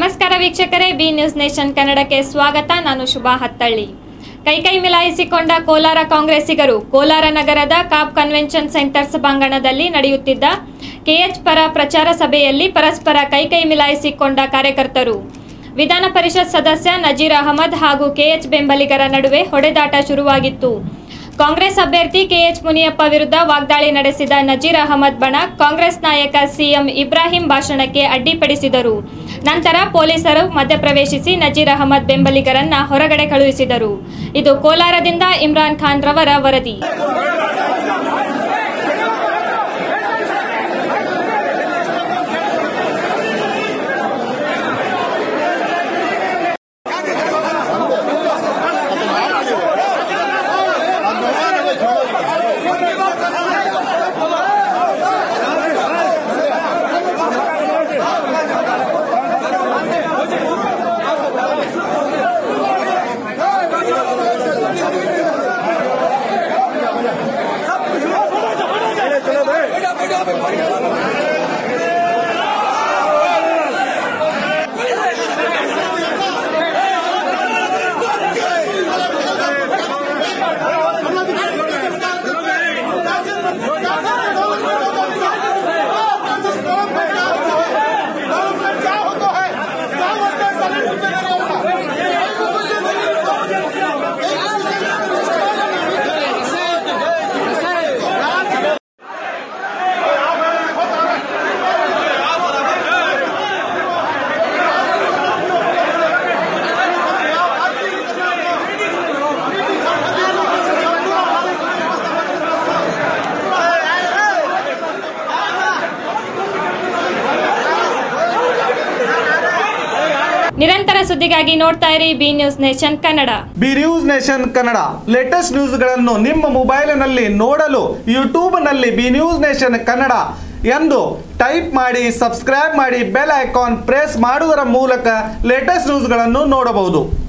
ನಮಸ್ಕಾರ ವೀಕ್ಷಕರೇ B news nation ಕನ್ನಡಕ್ಕೆ ಸ್ವಾಗತ ನಾನು ಶುಭಾ ಹತ್ತಳ್ಳಿ ಕೈಕೈ ಮಿಲಾಯಿಸಿಕೊಂಡ ಕೋಲಾರ ಕಾಂಗ್ರೆಸ್ಸಿಗರು ಕೋಲಾರ ನಗರದ ಕಾಪ್ ಕನ್ವೆನ್ಷನ್ ಸೆಂಟರ್ ಸಭಾಂಗಣದಲ್ಲಿ ನಡೆಯುತ್ತಿದ್ದ ಕೆಎಚ್ ಪರ ಪ್ರಚಾರ ಸಭೆಯಲ್ಲಿ ಪರಸ್ಪರ ಕೈಕೈ ಮಿಲಾಯಿಸಿಕೊಂಡ ಕಾರ್ಯಕರ್ತರು ವಿಧಾನ ಪರಿಷತ್ ಸದಸ್ಯ ನಜೀರ್ ಅಹಮದ್ ಹಾಗೂ ಕೆಎಚ್ ಬೆಂಬಲಿಗರ ನಡುವೆ ಹೊಡೆದಾಟ ಶುರುವಾಗಿತ್ತು ಕಾಂಗ್ರೆಸ್ ಅಭ್ಯರ್ಥಿ ಕೆಎಚ್ ಮುನಿಯಪ್ಪ ವಿರುದ್ಧ ವಾಗ್ದಾಳಿ ನಡೆಸಿದ ನಜೀರ್ ಅಹಮದ್ ಬಣ ಕಾಂಗ್ರೆಸ್ ನಾಯಕ ಸಿಎಂ ಇಬ್ರಾಹಿಂ ಭಾಷಣಕ್ಕೆ ಅಡ್ಡಿಪಡಿಸಿದರು ನಂತರ ಪೊಲೀಸರು ಮಧ್ಯಪ್ರವೇಶಿಸಿ ನಜೀರ್ ಅಹಮದ್ ಬೆಂಬಲಿಗರನ್ನ ಹೊರಗಡೆ ಕಳುಹಿಸಿದರು ಇದು ಕೋಲಾರದಿಂದ ಇಮ್ರಾನ್ ಖಾನ್ ರವರ ವರದಿ क्या होता है क्या होता है सलेंडर देने ನಿರಂತರ ಸುದ್ದಿಗಾಗಿ ನೋಡ್ತಾ ಇರಿ B news nation Kannada B news nation Kannada latest ನ್ಯೂಸ್ಗಳನ್ನು ನಿಮ್ಮ ಮೊಬೈಲಿನಲ್ಲಿ ನೋಡಲು ಯೂಟ್ಯೂಬ್ನಲ್ಲಿ ಬಿ ನ್ಯೂಸ್ ನೇಷನ್ ಕನ್ನಡ ಎಂದು ಟೈಪ್ ಮಾಡಿ ಸಬ್ಸ್ಕ್ರೈಬ್ ಮಾಡಿ ಬೆಲ್ ಐಕಾನ್ ಪ್ರೆಸ್ ಮಾಡುವುದರ ಮೂಲಕ ಲೇಟೆಸ್ಟ್ ನ್ಯೂಸ್ಗಳನ್ನು ನೋಡಬಹುದು